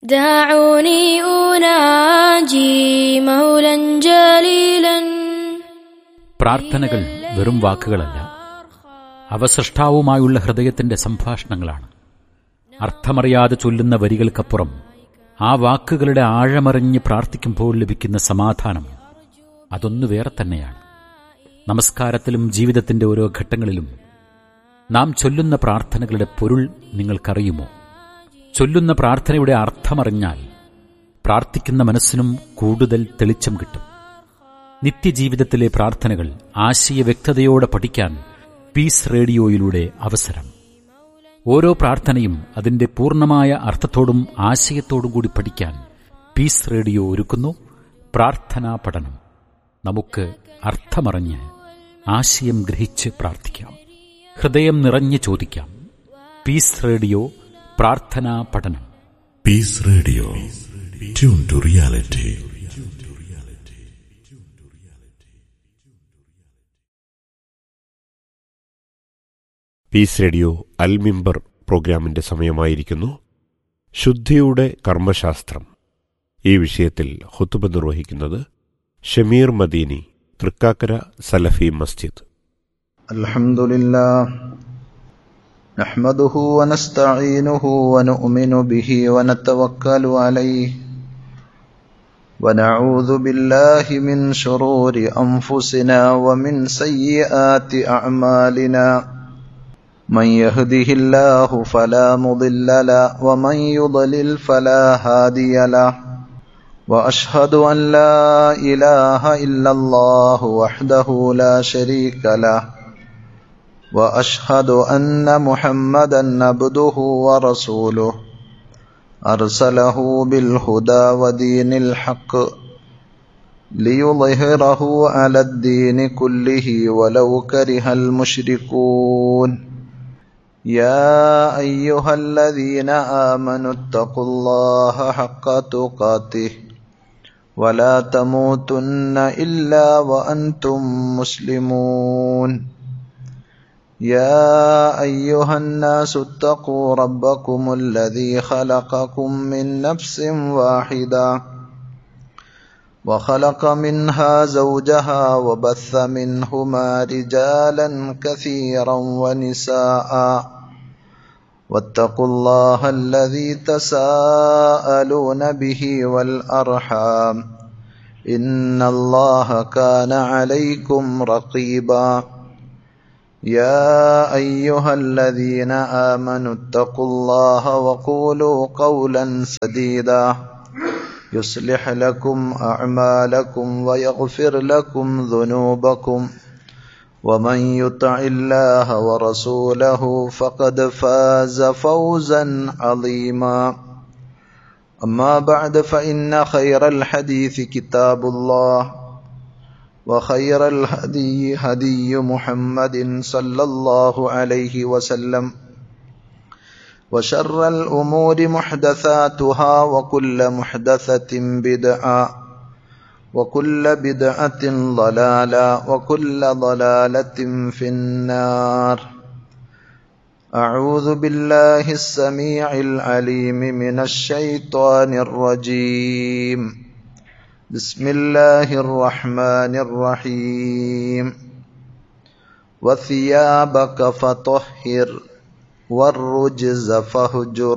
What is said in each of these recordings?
دعوني أناجي مولا جليلا പ്രാർത്ഥനകൾ വെറും വാക്കുകളല്ല അവ സൃഷ്ടാവുമായുള്ള ഹൃദയത്തിന്റെ സംഭാഷണങ്ങളാണ് അർത്ഥമറിയാതെ ചൊല്ലുന്ന വരികൾക്കപ്പുറം ആ വാക്കുകളുടെ ആഴമറിഞ്ഞ് പ്രാർത്ഥിക്കുമ്പോൾ ലഭിക്കുന്ന സമാധാനം അതൊന്നു വേറെ തന്നെയാണ് നമസ്കാരത്തിലും ജീവിതത്തിന്റെ ഓരോ ഘട്ടങ്ങളിലും നാം ചൊല്ലുന്ന പ്രാർത്ഥനകളുടെ പൊരുൾ നിങ്ങൾക്കറിയുമോ ചൊല്ലുന്ന പ്രാർത്ഥനയുടെ അർത്ഥമറിഞ്ഞാൽ പ്രാർത്ഥിക്കുന്ന മനസ്സിനും കൂടുതൽ തെളിച്ചം കിട്ടും നിത്യജീവിതത്തിലെ പ്രാർത്ഥനകൾ ആശയ വ്യക്തതയോടെ പഠിക്കാൻ പീസ് റേഡിയോയിലൂടെ അവസരം ഓരോ പ്രാർത്ഥനയും അതിന്റെ പൂർണ്ണമായ അർത്ഥത്തോടും ആശയത്തോടും കൂടി പഠിക്കാൻ പീസ് റേഡിയോ ഒരുക്കുന്നു പ്രാർത്ഥനാ പഠനം നമുക്ക് അർത്ഥമറിഞ്ഞ് ആശയം ഗ്രഹിച്ച് പ്രാർത്ഥിക്കാം ഹൃദയം നിറഞ്ഞ് ചോദിക്കാം പീസ് റേഡിയോ പ്രാർത്ഥനാ പഠനം Peace Radio. Tune to reality. Peace radio Almimbar പ്രോഗ്രാമിന്റെ സമയമായിരിക്കുന്നു ശുദ്ധിയുടെ കർമ്മശാസ്ത്രം ഈ വിഷയത്തിൽ ഹുത്തുബ നിർവഹിക്കുന്നത് ഷമീർ മദീനി തൃക്കാക്കര സലഫി മസ്ജിദ് الحمد لله نحمده ونستعينه ونؤمن به ونتوكل عليه ونعوذ بالله من شرور انفسنا ومن سيئات اعمالنا من يهده الله فلا مضل له ومن يضلل فلا هادي له واشهد ان لا اله الا الله وحده لا شريك له واشهد ان محمدا عبده ورسوله ارسله بالهدى ودين الحق ليظهره على الدين كله ولو كره المشركون يا ايها الذين امنوا اتقوا الله حق تقاته ولا تموتن الا وانتم مسلمون يا ايها الناس اتقوا ربكم الذي خلقكم من نفس واحده وخلق منها زوجها وبث منهما رجالا كثيرا ونساء واتقوا الله الذي تساءلون به والارحام ان الله كان عليكم رقيبا يا ايها الذين امنوا اتقوا الله وقولوا قولا سديدا يصلح لكم اعمالكم ويغفر لكم ذنوبكم ومن يطع الله ورسوله فقد فاز فوزا عظيما اما بعد فان خير الحديث كتاب الله وخير الهدي هدي محمد صلى الله عليه وسلم وشر الامور محدثاتها وكل محدثه بدعه وكل بدعه ضلاله وكل ضلاله في النار اعوذ بالله السميع العليم من الشيطان الرجيم بسم الله الرحمن الرحيم وثيابك فطهر والرجز فهجر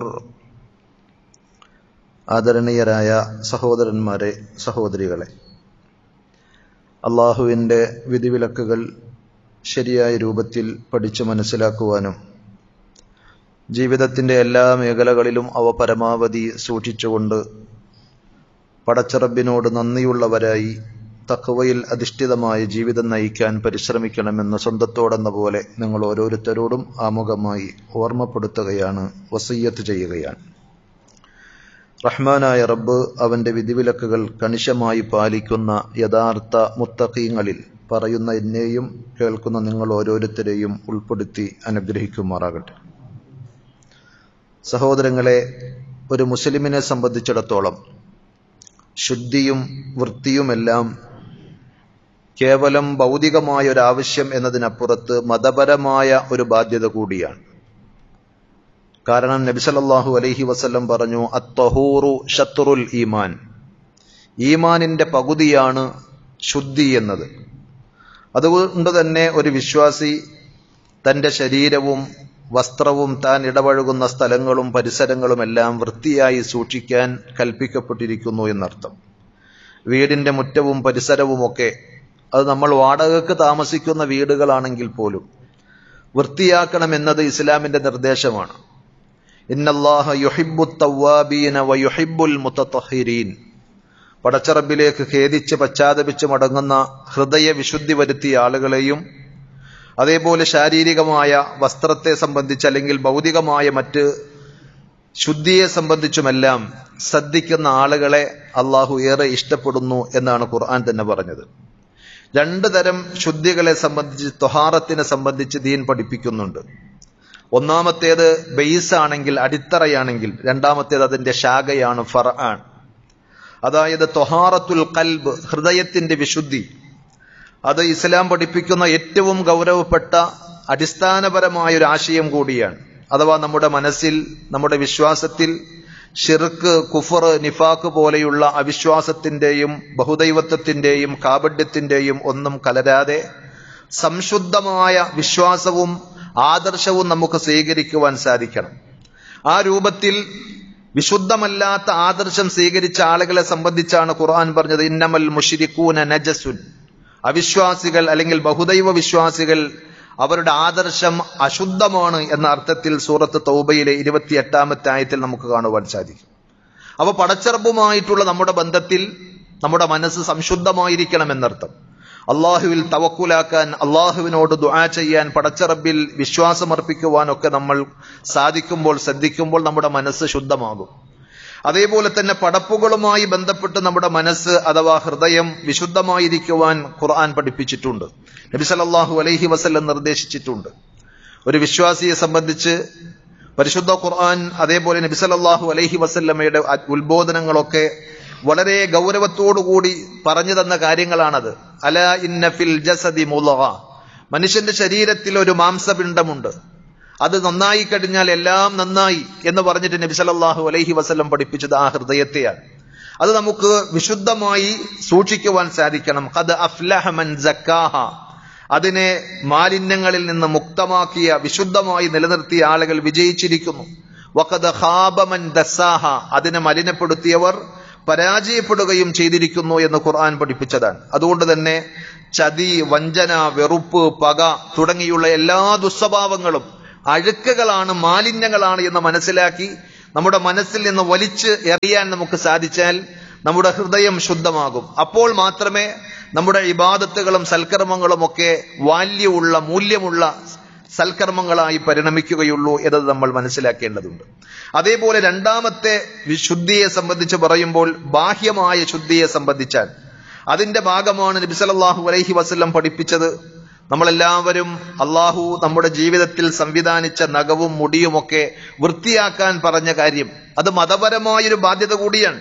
ആദരണീയരായ സഹോദരന്മാരെ സഹോദരികളെ അള്ളാഹുവിൻ്റെ വിധിവിലക്കുകൾ ശരിയായ രൂപത്തിൽ പഠിച്ചു മനസ്സിലാക്കുവാനും ജീവിതത്തിൻ്റെ എല്ലാ മേഖലകളിലും അവ പരമാവധി സൂക്ഷിച്ചുകൊണ്ട് പടച്ചറബിനോട് നന്ദിയുള്ളവരായി തക്കവയിൽ അധിഷ്ഠിതമായ ജീവിതം നയിക്കാൻ പരിശ്രമിക്കണമെന്ന് സ്വന്തത്തോടെന്ന പോലെ നിങ്ങൾ ഓരോരുത്തരോടും ആമുഖമായി ഓർമ്മപ്പെടുത്തുകയാണ് വസയ്യത്ത് ചെയ്യുകയാണ് റഹ്മാനായ റബ്ബ് അവന്റെ വിധിവിലക്കുകൾ കണിശമായി പാലിക്കുന്ന യഥാർത്ഥ മുത്തഖീങ്ങളിൽ പറയുന്ന എന്നെയും കേൾക്കുന്ന നിങ്ങൾ ഓരോരുത്തരെയും ഉൾപ്പെടുത്തി അനുഗ്രഹിക്കുമാറാകട്ടെ സഹോദരങ്ങളെ ഒരു മുസ്ലിമിനെ സംബന്ധിച്ചിടത്തോളം ശുദ്ധിയും വൃത്തിയുമെല്ലാം കേവലം ഭൗതികമായ ഒരു ആവശ്യം എന്നതിനപ്പുറത്ത് മതപരമായ ഒരു ബാധ്യത കൂടിയാണ് കാരണം നബിസലല്ലാഹു അലൈഹി വസല്ലം പറഞ്ഞു അത്തഹൂറു ഷത്തുറുൽ ഈമാൻ ഈമാനിന്റെ പകുതിയാണ് ശുദ്ധി എന്നത് അതുകൊണ്ട് തന്നെ ഒരു വിശ്വാസി തന്റെ ശരീരവും വസ്ത്രവും താൻ ഇടപഴകുന്ന സ്ഥലങ്ങളും പരിസരങ്ങളും എല്ലാം വൃത്തിയായി സൂക്ഷിക്കാൻ കൽപ്പിക്കപ്പെട്ടിരിക്കുന്നു എന്നർത്ഥം വീടിന്റെ മുറ്റവും പരിസരവുമൊക്കെ അത് നമ്മൾ വാടകയ്ക്ക് താമസിക്കുന്ന വീടുകളാണെങ്കിൽ പോലും വൃത്തിയാക്കണമെന്നത് ഇസ്ലാമിന്റെ നിർദ്ദേശമാണ് ഇന്നല്ലാഹ യുഹിബു തവ്വാബീന വയുഹിബുൽ മുത്തഹിരീൻ പടച്ചറബിലേക്ക് ഖേദിച്ച് പശ്ചാത്തപിച്ച് മടങ്ങുന്ന ഹൃദയ വിശുദ്ധി വരുത്തിയ ആളുകളെയും അതേപോലെ ശാരീരികമായ വസ്ത്രത്തെ സംബന്ധിച്ച് അല്ലെങ്കിൽ ഭൗതികമായ മറ്റ് ശുദ്ധിയെ സംബന്ധിച്ചുമെല്ലാം ശ്രദ്ധിക്കുന്ന ആളുകളെ അള്ളാഹു ഏറെ ഇഷ്ടപ്പെടുന്നു എന്നാണ് ഖുർആൻ തന്നെ പറഞ്ഞത് രണ്ടു തരം ശുദ്ധികളെ സംബന്ധിച്ച് തൊഹാറത്തിനെ സംബന്ധിച്ച് ദീൻ പഠിപ്പിക്കുന്നുണ്ട് ഒന്നാമത്തേത് ബെയ്സ് ആണെങ്കിൽ അടിത്തറയാണെങ്കിൽ രണ്ടാമത്തേത് അതിന്റെ ശാഖയാണ് ഫർ ആണ് അതായത് തൊഹാറത്തുൽ കൽബ് ഹൃദയത്തിന്റെ വിശുദ്ധി അത് ഇസ്ലാം പഠിപ്പിക്കുന്ന ഏറ്റവും ഗൗരവപ്പെട്ട അടിസ്ഥാനപരമായ ഒരു ആശയം കൂടിയാണ് അഥവാ നമ്മുടെ മനസ്സിൽ നമ്മുടെ വിശ്വാസത്തിൽ ഷിർക്ക് കുഫർ നിഫാക്ക് പോലെയുള്ള അവിശ്വാസത്തിന്റെയും ബഹുദൈവത്വത്തിന്റെയും കാപഡ്യത്തിന്റെയും ഒന്നും കലരാതെ സംശുദ്ധമായ വിശ്വാസവും ആദർശവും നമുക്ക് സ്വീകരിക്കുവാൻ സാധിക്കണം ആ രൂപത്തിൽ വിശുദ്ധമല്ലാത്ത ആദർശം സ്വീകരിച്ച ആളുകളെ സംബന്ധിച്ചാണ് ഖുർആൻ പറഞ്ഞത് ഇന്നമൽ മുഷിരിക്കൂന നജസുൻ അവിശ്വാസികൾ അല്ലെങ്കിൽ ബഹുദൈവ വിശ്വാസികൾ അവരുടെ ആദർശം അശുദ്ധമാണ് എന്ന അർത്ഥത്തിൽ സൂറത്ത് തൗബയിലെ ഇരുപത്തിയെട്ടാമത്തെ ആയത്തിൽ നമുക്ക് കാണുവാൻ സാധിക്കും അപ്പൊ പടച്ചറബുമായിട്ടുള്ള നമ്മുടെ ബന്ധത്തിൽ നമ്മുടെ മനസ്സ് സംശുദ്ധമായിരിക്കണം എന്നർത്ഥം അള്ളാഹുവിൽ തവക്കുലാക്കാൻ അള്ളാഹുവിനോട് ദുആ ചെയ്യാൻ പടച്ചറബിൽ വിശ്വാസമർപ്പിക്കുവാനൊക്കെ നമ്മൾ സാധിക്കുമ്പോൾ ശ്രദ്ധിക്കുമ്പോൾ നമ്മുടെ മനസ്സ് ശുദ്ധമാകും അതേപോലെ തന്നെ പടപ്പുകളുമായി ബന്ധപ്പെട്ട് നമ്മുടെ മനസ്സ് അഥവാ ഹൃദയം വിശുദ്ധമായിരിക്കുവാൻ ഖുർആൻ പഠിപ്പിച്ചിട്ടുണ്ട് നബി സല്ലല്ലാഹു അലൈഹി വസല്ലം നിർദ്ദേശിച്ചിട്ടുണ്ട് ഒരു വിശ്വാസിയെ സംബന്ധിച്ച് പരിശുദ്ധ ഖുർആൻ അതേപോലെ നബി സല്ലല്ലാഹു അലൈഹി വസല്ലമയുടെ ഉത്ബോധനങ്ങളൊക്കെ വളരെ ഗൗരവത്തോടുകൂടി പറഞ്ഞു തന്ന കാര്യങ്ങളാണത് അല ഇന്ന ഫിൽ ജസദി മുലഗ മനുഷ്യന്റെ ശരീരത്തിൽ ഒരു മാംസപിണ്ഡമുണ്ട് അത് നന്നായി കഴിഞ്ഞാൽ എല്ലാം നന്നായി എന്ന് പറഞ്ഞിട്ട് നബി സല്ലല്ലാഹു അലൈഹി വസല്ലം പഠിപ്പിച്ചത് ആ ഹൃദയത്തെയാണ് അത് നമുക്ക് വിശുദ്ധമായി സൂക്ഷിക്കുവാൻ സാധിക്കണം ഖദ് അഫ്ലഹ മൻ സക്കാഹ അതിനെ മാലിന്യങ്ങളിൽ നിന്ന് മുക്തമാക്കിയ വിശുദ്ധമായി നിലനിർത്തിയ ആളുകൾ വിജയിച്ചിരിക്കുന്നു വഖദ് ഖാബ മൻ ദസ്സാഹ അതിനെ മലിനപ്പെടുത്തിയവർ പരാജയപ്പെടുകയും ചെയ്തിരിക്കുന്നു എന്ന് ഖുർആൻ പഠിപ്പിച്ചതാണ് അതുകൊണ്ട് തന്നെ ചതി വഞ്ചന വെറുപ്പ് പക തുടങ്ങിയുള്ള എല്ലാ ദുസ്വഭാവങ്ങളും അഴുക്കുകളാണ് മാലിന്യങ്ങളാണ് എന്ന് മനസ്സിലാക്കി നമ്മുടെ മനസ്സിൽ നിന്ന് വലിച്ച് എറിയാൻ നമുക്ക് സാധിച്ചാൽ നമ്മുടെ ഹൃദയം ശുദ്ധമാകും അപ്പോൾ മാത്രമേ നമ്മുടെ ഇബാദത്തുകളും സൽക്കർമ്മങ്ങളും ഒക്കെ വാല്യമുള്ള മൂല്യമുള്ള സൽക്കർമ്മങ്ങളായി പരിണമിക്കുകയുള്ളൂ എന്നത് നമ്മൾ മനസ്സിലാക്കേണ്ടതുണ്ട് അതേപോലെ രണ്ടാമത്തെ ശുദ്ധിയെ സംബന്ധിച്ച് പറയുമ്പോൾ ബാഹ്യമായ ശുദ്ധിയെ സംബന്ധിച്ചാൽ അതിന്റെ ഭാഗമാണ് നബി സല്ലല്ലാഹു അലൈഹി വസല്ലം പഠിപ്പിച്ചത് നമ്മളെല്ലാവരും അള്ളാഹു നമ്മുടെ ജീവിതത്തിൽ സംവിധാനിച്ച നഖവും മുടിയുമൊക്കെ വൃത്തിയാക്കാൻ പറഞ്ഞ കാര്യം അത് മതപരമായൊരു ബാധ്യത കൂടിയാണ്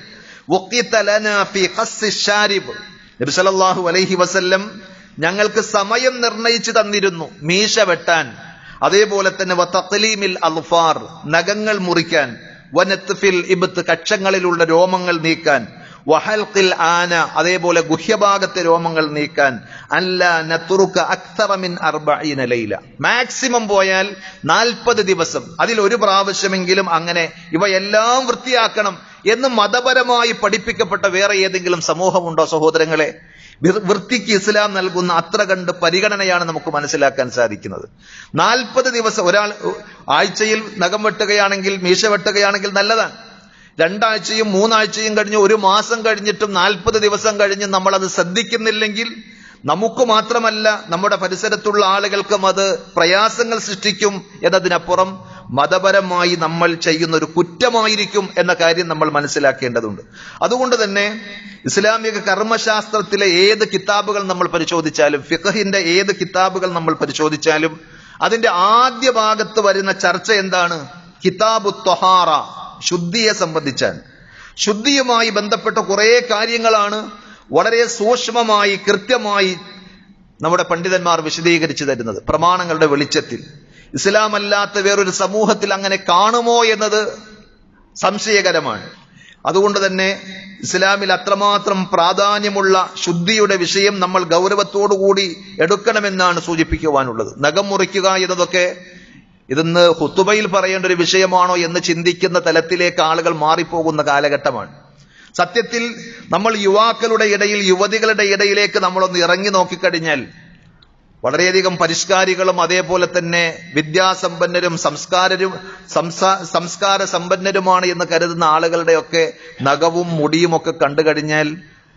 നബി സല്ലല്ലാഹു അലൈഹി വസല്ലം ഞങ്ങൾക്ക് സമയം നിർണയിച്ചു തന്നിരുന്നു മീശ വെട്ടാൻ അതേപോലെ തന്നെ വത്തഖലീമിൽ അൽഫാർ നഖങ്ങൾ മുറിക്കാൻ വനത്ഫിൽ ഇബത്ത് കക്ഷങ്ങളിലുള്ള രോമങ്ങൾ നീക്കാൻ വഹൽഖിൽ ആന അതേപോലെ ഗുഹ്യഭാഗത്തെ രോമങ്ങൾ നീക്കാൻ അല്ല നത്തുറുക്ക അക്തറമിൻ അർബഈന ലൈല മാക്സിമം പോയാൽ നാൽപ്പത് ദിവസം അതിൽ ഒരു പ്രാവശ്യമെങ്കിലും അങ്ങനെ ഇവയെല്ലാം വൃത്തിയാക്കണം എന്ന് മതപരമായി പഠിപ്പിക്കപ്പെട്ട വേറെ ഏതെങ്കിലും സമൂഹമുണ്ടോ സഹോദരങ്ങളെ വൃത്തിക്ക് ഇസ്ലാം നൽകുന്ന അത്ര കണ്ട് പരിഗണനയാണ് നമുക്ക് മനസ്സിലാക്കാൻ സാധിക്കുന്നത് നാൽപ്പത് ദിവസം ഒരാൾ ആഴ്ചയിൽ നഖം വെട്ടുകയാണെങ്കിൽ മീശ വെട്ടുകയാണെങ്കിൽ നല്ലതാണ് രണ്ടാഴ്ചയും മൂന്നാഴ്ചയും കഴിഞ്ഞ് ഒരു മാസം കഴിഞ്ഞിട്ടും നാൽപ്പത് ദിവസം കഴിഞ്ഞ് നമ്മൾ അത് ശ്രദ്ധിക്കുന്നില്ലെങ്കിൽ നമുക്ക് മാത്രമല്ല നമ്മുടെ പരിസരത്തുള്ള ആളുകൾക്കും അത് പ്രയാസങ്ങൾ സൃഷ്ടിക്കും എന്നതിനപ്പുറം മതപരമായി നമ്മൾ ചെയ്യുന്ന ഒരു കുറ്റമായിരിക്കും എന്ന കാര്യം നമ്മൾ മനസ്സിലാക്കേണ്ടതുണ്ട് അതുകൊണ്ട് തന്നെ ഇസ്ലാമിക കർമ്മശാസ്ത്രത്തിലെ ഏത് കിതാബുകൾ നമ്മൾ പരിശോധിച്ചാലും ഫിഖഹിന്റെ ഏത് കിതാബുകൾ നമ്മൾ പരിശോധിച്ചാലും അതിന്റെ ആദ്യ ഭാഗത്ത് വരുന്ന ചർച്ച എന്താണ് കിതാബു തൊഹാറ ശുദ്ധിയെ സംബന്ധിച്ചാൽ ശുദ്ധിയുമായി ബന്ധപ്പെട്ട കുറെ കാര്യങ്ങളാണ് വളരെ സൂക്ഷ്മമായി കൃത്യമായി നമ്മുടെ പണ്ഡിതന്മാർ വിശദീകരിച്ചു തരുന്നത് പ്രമാണങ്ങളുടെ വെളിച്ചത്തിൽ ഇസ്ലാം അല്ലാത്ത വേറൊരു സമൂഹത്തിൽ അങ്ങനെ കാണുമോ എന്നത് സംശയകരമാണ് അതുകൊണ്ട് തന്നെ ഇസ്ലാമിൽ അത്രമാത്രം പ്രാധാന്യമുള്ള ശുദ്ധിയുടെ വിഷയം നമ്മൾ ഗൗരവത്തോടുകൂടി എടുക്കണമെന്നാണ് സൂചിപ്പിക്കുവാനുള്ളത് നഖം മുറിക്കുക എന്നതൊക്കെ ഇതെന്ന് ഹുത്തുബയിൽ പറയേണ്ട ഒരു വിഷയമാണോ എന്ന് ചിന്തിക്കുന്ന തലത്തിലേക്ക് ആളുകൾ മാറിപ്പോകുന്ന കാലഘട്ടമാണ് സത്യത്തിൽ നമ്മൾ യുവാക്കളുടെ ഇടയിൽ യുവതികളുടെ ഇടയിലേക്ക് നമ്മളൊന്ന് ഇറങ്ങി നോക്കിക്കഴിഞ്ഞാൽ വളരെയധികം പരിഷ്കാരികളും അതേപോലെ തന്നെ വിദ്യാസമ്പന്നരും സംസ്കാരരും സംസാ- സംസ്കാര സമ്പന്നരുമാണ് എന്ന് കരുതുന്ന ആളുകളുടെയൊക്കെ നഖവും മുടിയും ഒക്കെ കണ്ടു കഴിഞ്ഞാൽ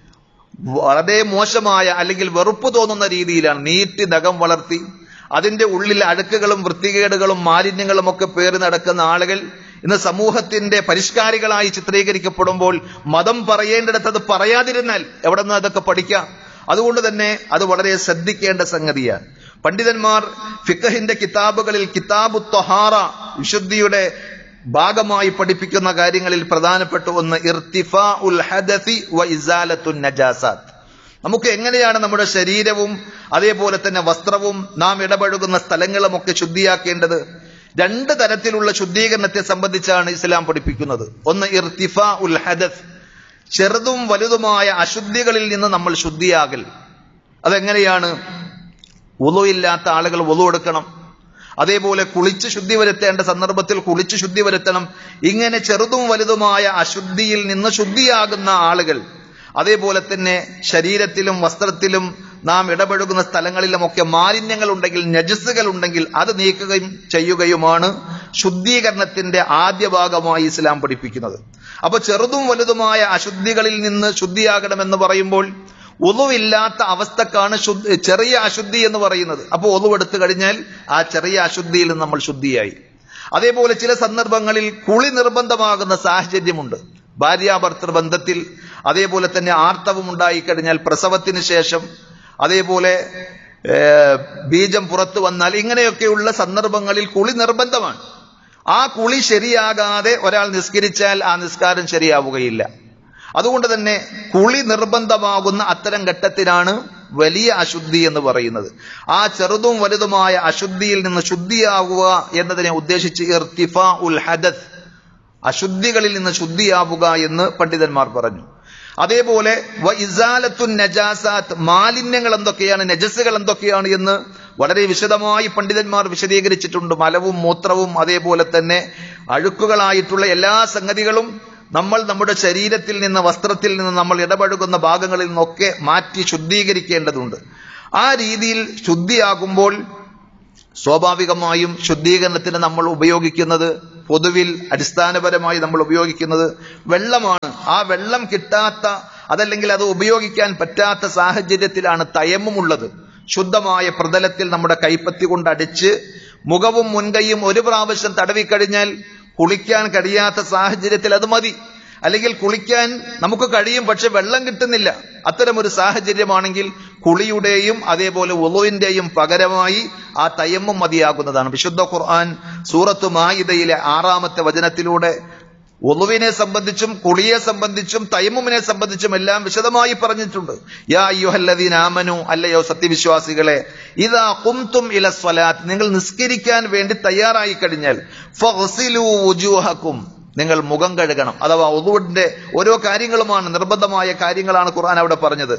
വളരെ മോശമായ അല്ലെങ്കിൽ വെറുപ്പ് തോന്നുന്ന രീതിയിലാണ് നീട്ടി നഖം വളർത്തി അതിന്റെ ഉള്ളിൽ അഴുക്കുകളും വൃത്തികേടുകളും മാലിന്യങ്ങളും ഒക്കെ പേറി നടക്കുന്ന ആളുകൾ ഇന്ന് സമൂഹത്തിന്റെ പരിഷ്കാരികളായി ചിത്രീകരിക്കപ്പെടുമ്പോൾ മതം പറയേണ്ടിടത്ത് അത് പറയാതിരുന്നാൽ എവിടെ നിന്ന് അതൊക്കെ പഠിക്കാം അതുകൊണ്ട് തന്നെ അത് വളരെ ശ്രദ്ധിക്കേണ്ട സംഗതിയാണ് പണ്ഡിതന്മാർ ഫിഖഹിന്റെ കിതാബുകളിൽ കിതാബു ത്വഹാറ വിശുദ്ധിയുടെ ഭാഗമായി പഠിപ്പിക്കുന്ന കാര്യങ്ങളിൽ പ്രധാനപ്പെട്ട ഒന്ന് ഇർത്തിഫാ ഉൽ ഹദസി വ ഇസാലത്തുൻ നജാസാത്ത് നമുക്ക് എങ്ങനെയാണ് നമ്മുടെ ശരീരവും അതേപോലെ തന്നെ വസ്ത്രവും നാം ഇടപഴകുന്ന സ്ഥലങ്ങളും ഒക്കെ ശുദ്ധിയാക്കേണ്ടത് രണ്ട് തരത്തിലുള്ള ശുദ്ധീകരണത്തെ സംബന്ധിച്ചാണ് ഇസ്ലാം പഠിപ്പിക്കുന്നത് ഒന്ന് ഇർത്തിഫാ ഉൽ ഹദസ് ചെറുതും വലുതുമായ അശുദ്ധികളിൽ നിന്ന് നമ്മൾ ശുദ്ധിയാകൽ അതെങ്ങനെയാണ് ഒലു ഇല്ലാത്ത ആളുകൾ ഒലു എടുക്കണം അതേപോലെ കുളിച്ച് ശുദ്ധി വരുത്തേണ്ട സന്ദർഭത്തിൽ കുളിച്ച് ശുദ്ധി വരുത്തണം ഇങ്ങനെ ചെറുതും വലുതുമായ അശുദ്ധിയിൽ നിന്ന് ശുദ്ധിയാകുന്ന ആളുകൾ അതേപോലെ തന്നെ ശരീരത്തിലും വസ്ത്രത്തിലും നാം ഇടപഴകുന്ന സ്ഥലങ്ങളിലുമൊക്കെ മാലിന്യങ്ങൾ ഉണ്ടെങ്കിൽ നജസ്സുകൾ ഉണ്ടെങ്കിൽ അത് നീക്കുകയും ചെയ്യുകയുമാണ് ശുദ്ധീകരണത്തിന്റെ ആദ്യ ഭാഗമായി ഇസ്ലാം പഠിപ്പിക്കുന്നത് അപ്പൊ ചെറുതും വലുതുമായ അശുദ്ധികളിൽ നിന്ന് ശുദ്ധിയാകണമെന്ന് പറയുമ്പോൾ ഒതുവില്ലാത്ത അവസ്ഥക്കാണ് ശുദ്ധ ചെറിയ അശുദ്ധി എന്ന് പറയുന്നത് അപ്പോൾ ഒതുവെടുത്തു കഴിഞ്ഞാൽ ആ ചെറിയ അശുദ്ധിയിൽ നിന്ന് നമ്മൾ ശുദ്ധിയായി അതേപോലെ ചില സന്ദർഭങ്ങളിൽ കുളി നിർബന്ധമാകുന്ന സാഹചര്യമുണ്ട് ഭാര്യാഭർത്തൃ ബന്ധത്തിൽ അതേപോലെ തന്നെ ആർത്തവം ഉണ്ടായിക്കഴിഞ്ഞാൽ പ്രസവത്തിന് ശേഷം അതേപോലെ ഏർ, ബീജം പുറത്തു വന്നാൽ ഇങ്ങനെയൊക്കെയുള്ള സന്ദർഭങ്ങളിൽ കുളി നിർബന്ധമാണ് ആ കുളി ശരിയാകാതെ ഒരാൾ നിസ്കരിച്ചാൽ ആ നിസ്കാരം ശരിയാവുകയില്ല അതുകൊണ്ട് തന്നെ കുളി നിർബന്ധമാകുന്ന അത്തരം ഘട്ടത്തിനാണ് വലിയ അശുദ്ധി എന്ന് പറയുന്നത് ആ ചെറുതും വലുതുമായ അശുദ്ധിയിൽ നിന്ന് ശുദ്ധിയാവുക എന്നതിനെ ഉദ്ദേശിച്ച് ഇർത്തിഫാ ഉൽ ഹദസ് അശുദ്ധികളിൽ നിന്ന് ശുദ്ധിയാവുക എന്ന് പണ്ഡിതന്മാർ പറഞ്ഞു അതേപോലെ വ ഇസാലത്തുൻ നജാസാത്ത് മാലിന്യങ്ങൾ എന്തൊക്കെയാണ് നജസ്സുകൾ എന്തൊക്കെയാണ് എന്ന് വളരെ വിശദമായി പണ്ഡിതന്മാർ വിശദീകരിച്ചിട്ടുണ്ട് മലവും മൂത്രവും അതേപോലെ തന്നെ അഴുക്കുകളായിട്ടുള്ള എല്ലാ സംഗതികളും നമ്മൾ നമ്മുടെ ശരീരത്തിൽ നിന്ന് വസ്ത്രത്തിൽ നിന്ന് നമ്മൾ ഇടപഴകുന്ന ഭാഗങ്ങളിൽ നിന്നൊക്കെ മാറ്റി ശുദ്ധീകരിക്കേണ്ടതുണ്ട് ആ രീതിയിൽ ശുദ്ധിയാകുമ്പോൾ സ്വാഭാവികമായും ശുദ്ധീകരണത്തിന് നമ്മൾ ഉപയോഗിക്കുന്നത് പൊതുവിൽ അടിസ്ഥാനപരമായി നമ്മൾ ഉപയോഗിക്കുന്നത് വെള്ളമാണ് ആ വെള്ളം കിട്ടാത്ത അതല്ലെങ്കിൽ അത് ഉപയോഗിക്കാൻ പറ്റാത്ത സാഹചര്യത്തിലാണ് തയമ്മുമുള്ളത് ശുദ്ധമായ പ്രതലത്തിൽ നമ്മുടെ കൈപ്പത്തി കൊണ്ട് അടിച്ച് മുഖവും മുൻകൈയും ഒരു പ്രാവശ്യം തടവിക്കഴിഞ്ഞാൽ കുളിക്കാൻ കഴിയാത്ത സാഹചര്യത്തിൽ അത് മതി അല്ലെങ്കിൽ കുളിക്കാൻ നമുക്ക് കഴിയും പക്ഷെ വെള്ളം കിട്ടുന്നില്ല അത്തരമൊരു സാഹചര്യമാണെങ്കിൽ കുളിയുടെയും അതേപോലെ ഉളുവിന്റെയും പകരമായി ആ തയമ്മും മതിയാകുന്നതാണ് വിശുദ്ധ ഖുർആൻ സൂറത്ത് മായിദയിലെ ആറാമത്തെ വചനത്തിലൂടെ ഒളുവിനെ സംബന്ധിച്ചും കുളിയെ സംബന്ധിച്ചും തയമ്മുമിനെ സംബന്ധിച്ചും എല്ലാം വിശദമായി പറഞ്ഞിട്ടുണ്ട് യാ അയ്യുഹല്ലദീന ആമനു അല്ലയോ സത്യവിശ്വാസികളെ ഇതാ കുംതും ഇല സ്വലാത്ത് നിങ്ങൾ നിസ്കരിക്കാൻ വേണ്ടി തയ്യാറായി കഴിഞ്ഞാൽ ഫഗ്സിലു വുജൂഹക്കും നിങ്ങൾ മുഖം കഴുകണം അഥവാ ഒതുവിന്റെ ഓരോ കാര്യങ്ങളുമാണ് നിർബന്ധമായ കാര്യങ്ങളാണ് ഖുർആൻ അവിടെ പറഞ്ഞത്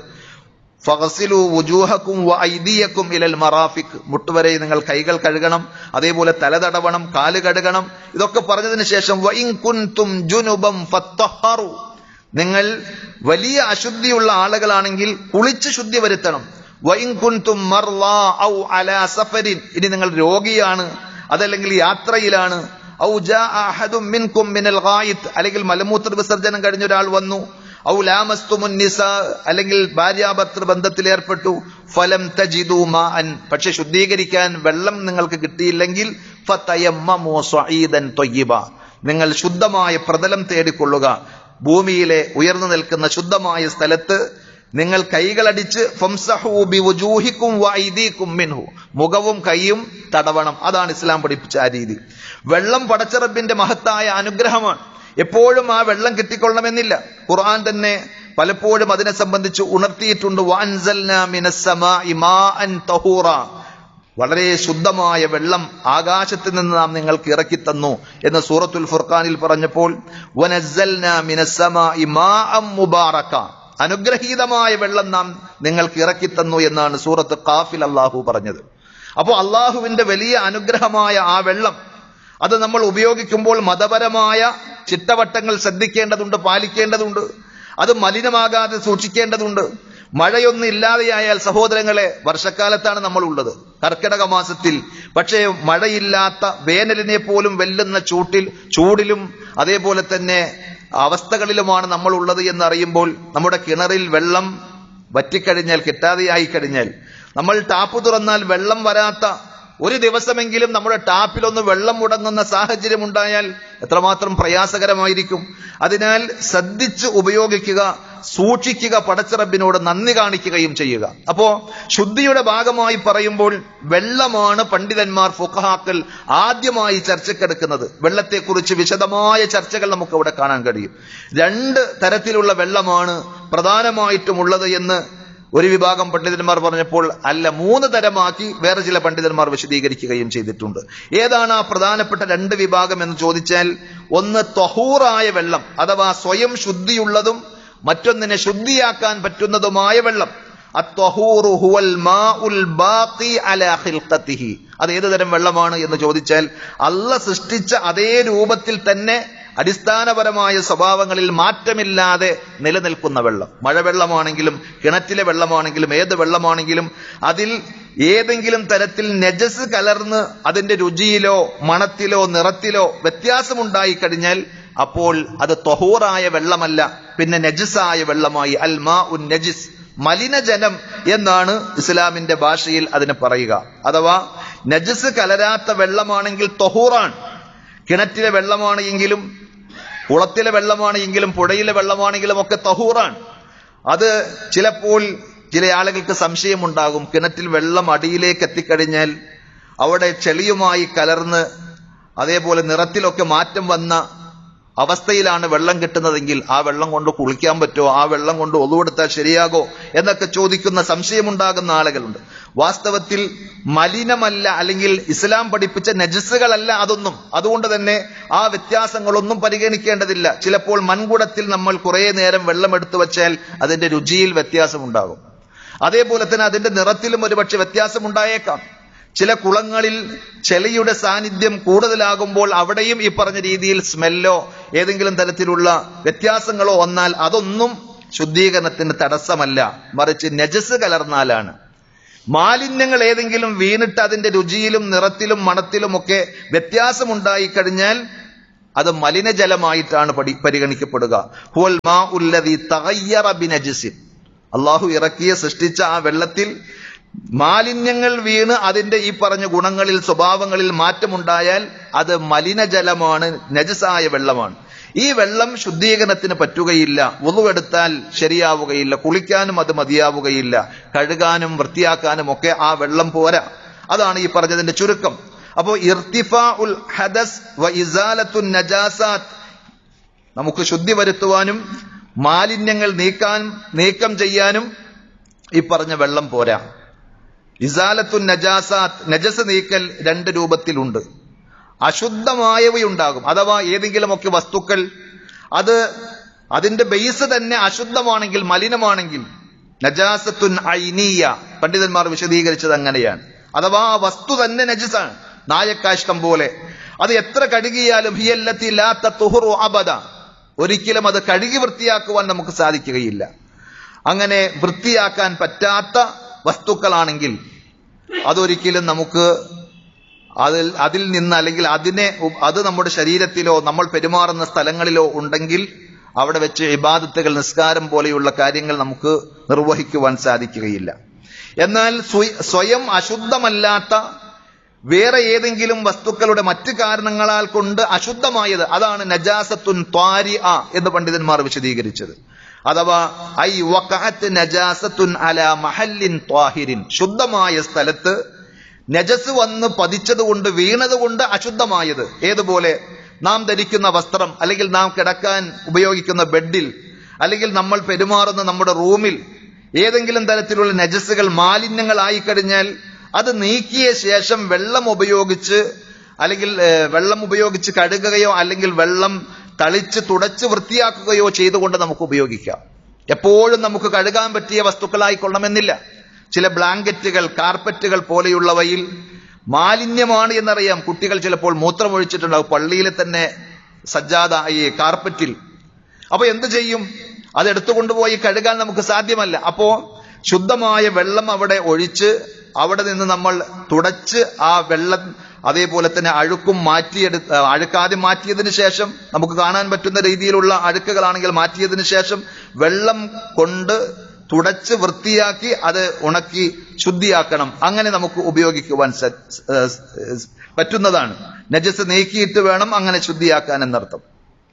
ഫഗസിലു വുജൂഹക്കും വ ഐദിയക്കും ഇലൽ മറാഫിക് മുട്ടുവരെ നിങ്ങൾ കൈകൾ കഴുകണം അതേപോലെ തല തടവണം കാല് കഴുകണം ഇതൊക്കെ പറഞ്ഞതിന് ശേഷം വ ഇൻ കുൻതും ജുനുബം ഫത്തഹറു നിങ്ങൾ വലിയ അശുദ്ധിയുള്ള ആളുകളാണെങ്കിൽ കുളിച്ച് ശുദ്ധി വരുത്തണം വ ഇൻ കുൻതും മർളാ ഔ അലാ സഫരിൻ ഇനി നിങ്ങൾ രോഗിയാണ് അതല്ലെങ്കിൽ യാത്രയിലാണ് ഔ ജാ അഹദും മിൻകും മിനൽ ഗായിത്ത് അല്ലെങ്കിൽ മലമൂത്ര വിസർജനം കഴിഞ്ഞ ഒരാൾ വന്നു ഔ ലാമസ്തുമുൻ നിസാ അല്ലെങ്കിൽ ഭാര്യാഭർത്തൃ ബന്ധത്തിൽ ഏർപ്പെട്ടു ഫലം തജിദു മാഅൻ പക്ഷെ ശുദ്ധീകരിക്കാൻ വെള്ളം നിങ്ങൾക്ക് കിട്ടിയില്ലെങ്കിൽ ഫതയമ്മമു സ്വഈദൻ ത്വയ്യിബ നിങ്ങൾ ശുദ്ധമായ പ്രതലം തേടിക്കൊള്ളുക ഭൂമിയിലെ ഉയർന്നു നിൽക്കുന്ന ശുദ്ധമായ സ്ഥലത്ത് നിങ്ങൾ കൈകളടിച്ച് ഫംസഹൂ ബിവുജൂഹിക്കും വൈദീക്കും മിൻഹു മുഖവും കൈയും തടവണം അതാണ് ഇസ്ലാം പഠിപ്പിച്ച ആ രീതി വെള്ളം പടച്ചറബിന്റെ മഹത്തായ അനുഗ്രഹമാണ് എപ്പോഴും ആ വെള്ളം കിട്ടിക്കൊള്ളണമെന്നില്ല ഖുർആൻ തന്നെ പലപ്പോഴും അതിനെ സംബന്ധിച്ച് ഉണർത്തിയിട്ടുണ്ട് വാൻസൽനാ മിനസ്സമാഇ മാഅൻ തഹൂറ വളരെ ശുദ്ധമായ വെള്ളം ആകാശത്ത് നിന്ന് നാം നിങ്ങൾക്ക് ഇറക്കി തന്നു എന്ന് സൂറത്തുൽ ഫുർഖാനിൽ പറഞ്ഞപ്പോൾ വനസ്സൽനാ മിനസ്സമാഇ മാഅം മുബാറക അനുഗ്രഹീതമായ വെള്ളം നാം നിങ്ങൾക്ക് ഇറക്കി തന്നു എന്നാണ് സൂറത്ത് കാഫിൽ അള്ളാഹു പറഞ്ഞത് അപ്പോൾ അള്ളാഹുവിന്റെ വലിയ അനുഗ്രഹമായ ആ വെള്ളം അത് നമ്മൾ ഉപയോഗിക്കുമ്പോൾ മതപരമായ ചിട്ടവട്ടങ്ങൾ ശ്രദ്ധിക്കേണ്ടതുണ്ട് പാലിക്കേണ്ടതുണ്ട് അത് മലിനമാകാതെ സൂക്ഷിക്കേണ്ടതുണ്ട് മഴയൊന്നും ഇല്ലാതെയായാൽ സഹോദരങ്ങളെ വർഷക്കാലത്താണ് നമ്മൾ ഉള്ളത് കർക്കിടക മാസത്തിൽ പക്ഷേ മഴയില്ലാത്ത വേനലിനെ പോലും വെല്ലുന്ന ചൂട്ടിൽ ചൂടിലും അതേപോലെ തന്നെ അവസ്ഥകളിലുമാണ് നമ്മൾ ഉള്ളത് എന്നറിയുമ്പോൾ നമ്മുടെ കിണറിൽ വെള്ളം വറ്റിക്കഴിഞ്ഞാൽ കിട്ടാതെയായി കഴിഞ്ഞാൽ നമ്മൾ ടാപ്പ് തുറന്നാൽ വെള്ളം വരാത്ത ഒരു ദിവസമെങ്കിലും നമ്മുടെ ടാപ്പിലൊന്ന് വെള്ളം മുടങ്ങുന്ന സാഹചര്യം ഉണ്ടായാൽ എത്രമാത്രം പ്രയാസകരമായിരിക്കും അതിനാൽ ശ്രദ്ധിച്ച് ഉപയോഗിക്കുക സൂക്ഷിക്കുക പടച്ചിറബിനോട് നന്ദി കാണിക്കുകയും ചെയ്യുക അപ്പോ ശുദ്ധിയുടെ ഭാഗമായി പറയുമ്പോൾ വെള്ളമാണ് പണ്ഡിതന്മാർ ഫുഖഹാക്കൾ ആദ്യമായി ചർച്ചക്കെടുക്കുന്നത് വെള്ളത്തെക്കുറിച്ച് വിശദമായ ചർച്ചകൾ നമുക്ക് അവിടെ കാണാൻ കഴിയും രണ്ട് തരത്തിലുള്ള വെള്ളമാണ് പ്രധാനമായിട്ടും ഉള്ളത് എന്ന് ഒരു വിഭാഗം പണ്ഡിതന്മാർ പറഞ്ഞപ്പോൾ അല്ല മൂന്ന് തരമാക്കി വേറെ ചില പണ്ഡിതന്മാർ വിശദീകരിക്കുകയും ചെയ്തിട്ടുണ്ട് ഏതാണ് ആ പ്രധാനപ്പെട്ട രണ്ട് വിഭാഗം എന്ന് ചോദിച്ചാൽ ഒന്ന് തൊഹൂറായ വെള്ളം അഥവാ സ്വയം ശുദ്ധിയുള്ളതും മറ്റൊന്നിനെ ശുദ്ധിയാക്കാൻ പറ്റുന്നതുമായ വെള്ളം അത്വഹൂറു ഹുവൽ മാഉൽ ബാഖി അലാ ഖിൽഖത്തിഹി അത് ഏത് തരം വെള്ളമാണ് എന്ന് ചോദിച്ചാൽ അല്ല സൃഷ്ടിച്ച അതേ രൂപത്തിൽ തന്നെ അടിസ്ഥാനപരമായ സ്വഭാവങ്ങളിൽ മാറ്റമില്ലാതെ നിലനിൽക്കുന്ന വെള്ളം മഴവെള്ളമാണെങ്കിലും കിണറ്റിലെ വെള്ളമാണെങ്കിലും ഏത് വെള്ളമാണെങ്കിലും അതിൽ ഏതെങ്കിലും തരത്തിൽ നെജസ് കലർന്ന് അതിന്റെ രുചിയിലോ മണത്തിലോ നിറത്തിലോ വ്യത്യാസമുണ്ടായി കഴിഞ്ഞാൽ അപ്പോൾ അത് തൊഹൂറായ വെള്ളമല്ല പിന്നെ നജസായ വെള്ളമായി അൽ മാ ഉൻ നജിസ് മലിനജലം എന്നാണ് ഇസ്ലാമിന്റെ ഭാഷയിൽ അതിന് പറയുക അഥവാ നജസ് കലരാത്ത വെള്ളമാണെങ്കിൽ തൊഹൂറാണ് കിണറ്റിലെ വെള്ളമാണ് എങ്കിലും കുളത്തിലെ വെള്ളമാണ് എങ്കിലും പുഴയിലെ വെള്ളമാണെങ്കിലും ഒക്കെ തഹൂറാണ് അത് ചിലപ്പോൾ ചില ആളുകൾക്ക് സംശയമുണ്ടാകും കിണറ്റിൽ വെള്ളം അടിയിലേക്ക് എത്തിക്കഴിഞ്ഞാൽ അവിടെ ചെളിയുമായി കലർന്ന് അതേപോലെ നിറത്തിലൊക്കെ മാറ്റം വന്ന അവസ്ഥയിലാണ് വെള്ളം കിട്ടുന്നതെങ്കിൽ ആ വെള്ളം കൊണ്ട് കുളിക്കാൻ പറ്റുമോ ആ വെള്ളം കൊണ്ട് ഒതുവെടുത്താൽ ശരിയാകോ എന്നൊക്കെ ചോദിക്കുന്ന സംശയമുണ്ടാകുന്ന ആളുകളുണ്ട് വാസ്തവത്തിൽ മലിനമല്ല അല്ലെങ്കിൽ ഇസ്ലാം പഠിപ്പിച്ച നജസ്സുകളല്ല അതൊന്നും അതുകൊണ്ട് തന്നെ ആ വ്യത്യാസങ്ങളൊന്നും പരിഗണിക്കേണ്ടതില്ല ചിലപ്പോൾ മൺകുടത്തിൽ നമ്മൾ കുറെ നേരം വെള്ളം എടുത്തു വച്ചാൽ അതിന്റെ രുചിയിൽ വ്യത്യാസമുണ്ടാകും അതേപോലെ തന്നെ അതിന്റെ നിറത്തിലും ഒരുപക്ഷെ വ്യത്യാസമുണ്ടായേക്കാം ചില കുളങ്ങളിൽ ചെളിയുടെ സാന്നിധ്യം കൂടുതലാകുമ്പോൾ അവിടെയും ഈ പറഞ്ഞ രീതിയിൽ സ്മെല്ലോ ഏതെങ്കിലും തരത്തിലുള്ള വ്യത്യാസങ്ങളോ വന്നാൽ അതൊന്നും ശുദ്ധീകരണത്തിന് തടസ്സമല്ല മറിച്ച് നജസ് കലർന്നാലാണ് മാലിന്യങ്ങൾ ഏതെങ്കിലും വീണിട്ട് അതിന്റെ രുചിയിലും നിറത്തിലും മണത്തിലും ഒക്കെ വ്യത്യാസമുണ്ടായി കഴിഞ്ഞാൽ അത് മലിനജലമായിട്ടാണ് പടി പരിഗണിക്കപ്പെടുക ഹുവൽ മാ ഉല്ലദി തഗയ്യറ ബിനജിസിൻ അള്ളാഹു ഇറക്കിയ സൃഷ്ടിച്ച ആ വെള്ളത്തിൽ മാലിന്യങ്ങൾ വീണ് അതിന്റെ ഈ പറഞ്ഞ ഗുണങ്ങളിൽ സ്വഭാവങ്ങളിൽ മാറ്റമുണ്ടായാൽ അത് മലിനജലമാണ് നജസായ വെള്ളമാണ് ഈ വെള്ളം ശുദ്ധീകരണത്തിന് പറ്റുകയില്ല ഉളുവെടുത്താൽ ശരിയാവുകയില്ല കുളിക്കാനും അത് മതിയാവുകയില്ല കഴുകാനും വൃത്തിയാക്കാനും ഒക്കെ ആ വെള്ളം പോരാ അതാണ് ഈ പറഞ്ഞതിന്റെ ചുരുക്കം അപ്പോ ഇർത്തിഫാ ഉൽ ഹദസ് വ ഇസാലത്തുൻ നജാസാത്ത് നമുക്ക് ശുദ്ധി വരുത്തുവാനും മാലിന്യങ്ങൾ നീക്കാൻ നീക്കം ചെയ്യാനും ഈ പറഞ്ഞ വെള്ളം പോരാ ഇസാലത്തുൻ നജാസാത്ത് നജസ് നീക്കൽ രണ്ട് രൂപത്തിലുണ്ട് അശുദ്ധമായവയുണ്ടാകും അഥവാ ഏതെങ്കിലുമൊക്കെ വസ്തുക്കൾ അത് അതിന്റെ ബേസ് തന്നെ അശുദ്ധമാണെങ്കിൽ മലിനമാണെങ്കിൽ നജാസത്തുൻ ഐനീയ പണ്ഡിതന്മാർ വിശദീകരിച്ചത് അങ്ങനെയാണ് അഥവാ ആ വസ്തു തന്നെ നജസാണ് നായക്കാഷ്ടം പോലെ അത് എത്ര കഴുകിയാലും ഹിയല്ലത്തി ലാത്ത തുഹുറു അബദ ഒരിക്കലും അത് കഴുകി വൃത്തിയാക്കുവാൻ നമുക്ക് സാധിക്കുകയില്ല അങ്ങനെ വൃത്തിയാക്കാൻ പറ്റാത്ത വസ്തുക്കളാണെങ്കിൽ അതൊരിക്കലും നമുക്ക് അതിൽ അതിൽ നിന്ന് അല്ലെങ്കിൽ അതിനെ ഉ- അത് നമ്മുടെ ശരീരത്തിലോ നമ്മൾ പെരുമാറുന്ന സ്ഥലങ്ങളിലോ ഉണ്ടെങ്കിൽ അവിടെ വെച്ച് ഇബാദത്തുകൾ നിസ്കാരം പോലെയുള്ള കാര്യങ്ങൾ നമുക്ക് നിർവഹിക്കുവാൻ സാധിക്കുകയില്ല എന്നാൽ സ്വയ- സ്വയം അശുദ്ധമല്ലാത്ത വേറെ ഏതെങ്കിലും വസ്തുക്കളുടെ മറ്റു കാരണങ്ങളാൽ കൊണ്ട് അശുദ്ധമായത് അതാണ് നജാസത്തുൻ ത്വാരി എന്ന് പണ്ഡിതന്മാർ വിശദീകരിച്ചത് അഥവാ ഐ വഖഅത്ത് നജാസത്തുൻ അല മഹല്ലിൻ ത്വാഹിരിൻ ശുദ്ധമായ സ്ഥലത്ത് നജസ് വന്ന് പതിച്ചതുകൊണ്ട് വീണതുകൊണ്ട് അശുദ്ധമായത് ഏതുപോലെ നാം ധരിക്കുന്ന വസ്ത്രം അല്ലെങ്കിൽ നാം കിടക്കാൻ ഉപയോഗിക്കുന്ന ബെഡിൽ അല്ലെങ്കിൽ നമ്മൾ പെരുമാറുന്ന നമ്മുടെ റൂമിൽ ഏതെങ്കിലും തരത്തിലുള്ള നജസ്സുകൾ മാലിന്യങ്ങളായി കഴിഞ്ഞാൽ അത് നീക്കിയ ശേഷം വെള്ളം ഉപയോഗിച്ച് അല്ലെങ്കിൽ ഏഹ്, വെള്ളം ഉപയോഗിച്ച് കഴുകുകയോ അല്ലെങ്കിൽ വെള്ളം തളിച്ച് തുടച്ച് വൃത്തിയാക്കുകയോ ചെയ്തുകൊണ്ട് നമുക്ക് ഉപയോഗിക്കാം എപ്പോഴും നമുക്ക് കഴുകാൻ പറ്റിയ വസ്തുക്കളായിക്കൊള്ളണമെന്നില്ല ചില ബ്ലാങ്കറ്റുകൾ കാർപ്പറ്റുകൾ പോലെയുള്ളവയിൽ മാലിന്യമാണ് എന്നറിയാം കുട്ടികൾ ചിലപ്പോൾ മൂത്രമൊഴിച്ചിട്ടുണ്ടാവും പള്ളിയിൽ തന്നെ സജ്ജാത ഈ കാർപ്പറ്റിൽ അപ്പൊ എന്ത് ചെയ്യും അത് എടുത്തുകൊണ്ടുപോയി കഴുകാൻ നമുക്ക് സാധ്യമല്ല അപ്പോ ശുദ്ധമായ വെള്ളം അവിടെ ഒഴിച്ച് അവിടെ നിന്ന് നമ്മൾ തുടച്ച് ആ വെള്ളം അതേപോലെ തന്നെ അഴുക്കും മാറ്റിയെടു അഴുക്കാദ്യം മാറ്റിയതിന് ശേഷം നമുക്ക് കാണാൻ പറ്റുന്ന രീതിയിലുള്ള അഴുക്കുകളാണെങ്കിൽ മാറ്റിയതിന് ശേഷം വെള്ളം കൊണ്ട് തുടച്ച് വൃത്തിയാക്കി അത് ഉണക്കി ശുദ്ധിയാക്കണം അങ്ങനെ നമുക്ക് ഉപയോഗിക്കുവാൻ സ- ഏഹ് ഏഹ് പറ്റുന്നതാണ് നജസ് നീക്കിയിട്ട് വേണം അങ്ങനെ ശുദ്ധിയാക്കാൻ എന്നർത്ഥം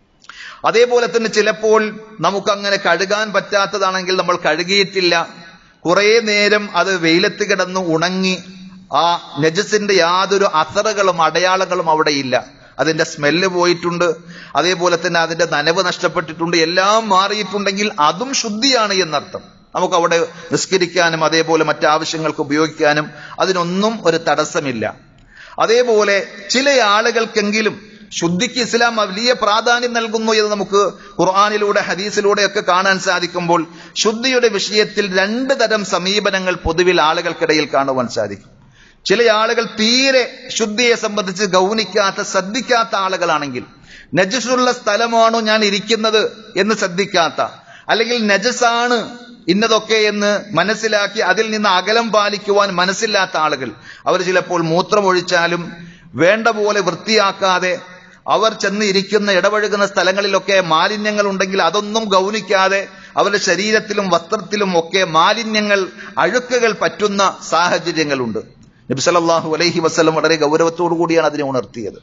അതേപോലെ തന്നെ ചിലപ്പോൾ നമുക്ക് അങ്ങനെ കഴുകാൻ പറ്റാത്തതാണെങ്കിൽ നമ്മൾ കഴുകിയിട്ടില്ല കുറെ നേരം അത് വെയിലത്ത് കിടന്ന് ഉണങ്ങി ആ നജസിന്റെ യാതൊരു അസറുകളും അടയാളങ്ങളും അവിടെ ഇല്ല അതിന്റെ സ്മെല്ല് പോയിട്ടുണ്ട് അതേപോലെ തന്നെ അതിന്റെ നനവ് നഷ്ടപ്പെട്ടിട്ടുണ്ട് എല്ലാം മാറിയിട്ടുണ്ടെങ്കിൽ അതും ശുദ്ധിയാണ് എന്നർത്ഥം നമുക്ക് അവിടെ നിസ്കരിക്കാനും അതേപോലെ മറ്റാവശ്യങ്ങൾക്ക് ഉപയോഗിക്കാനും അതിനൊന്നും ഒരു തടസ്സമില്ല അതേപോലെ ചില ആളുകൾക്കെങ്കിലും ശുദ്ധിക്ക് ഇസ്ലാം വലിയ പ്രാധാന്യം നൽകുന്നു എന്ന് നമുക്ക് ഖുർആാനിലൂടെ ഹദീസിലൂടെ ഒക്കെ കാണാൻ സാധിക്കുമ്പോൾ ശുദ്ധിയുടെ വിഷയത്തിൽ രണ്ട് തരം സമീപനങ്ങൾ പൊതുവിൽ ആളുകൾക്കിടയിൽ കാണുവാൻ സാധിക്കും ചില ആളുകൾ തീരെ ശുദ്ധിയെ സംബന്ധിച്ച് ഗൗനിക്കാത്ത ശ്രദ്ധിക്കാത്ത ആളുകളാണെങ്കിൽ നജസുള്ള സ്ഥലമാണോ ഞാൻ ഇരിക്കുന്നത് എന്ന് ശ്രദ്ധിക്കാത്ത അല്ലെങ്കിൽ നജസാണ് ഇന്നതൊക്കെ എന്ന് മനസ്സിലാക്കി അതിൽ നിന്ന് അകലം പാലിക്കുവാൻ മനസ്സില്ലാത്ത ആളുകൾ അവർ ചിലപ്പോൾ മൂത്രമൊഴിച്ചാലും വേണ്ട പോലെ വൃത്തിയാക്കാതെ അവർ ചെന്ന് ഇരിക്കുന്ന ഇടപഴകുന്ന സ്ഥലങ്ങളിലൊക്കെ മാലിന്യങ്ങൾ ഉണ്ടെങ്കിൽ അതൊന്നും ഗൗനിക്കാതെ അവരുടെ ശരീരത്തിലും വസ്ത്രത്തിലും ഒക്കെ മാലിന്യങ്ങൾ അഴുക്കുകൾ പറ്റുന്ന സാഹചര്യങ്ങളുണ്ട് നബി സല്ലല്ലാഹു അലൈഹി വസല്ലം വളരെ ഗൗരവത്തോടു കൂടിയാണ് അതിനെ ഉണർത്തിയത്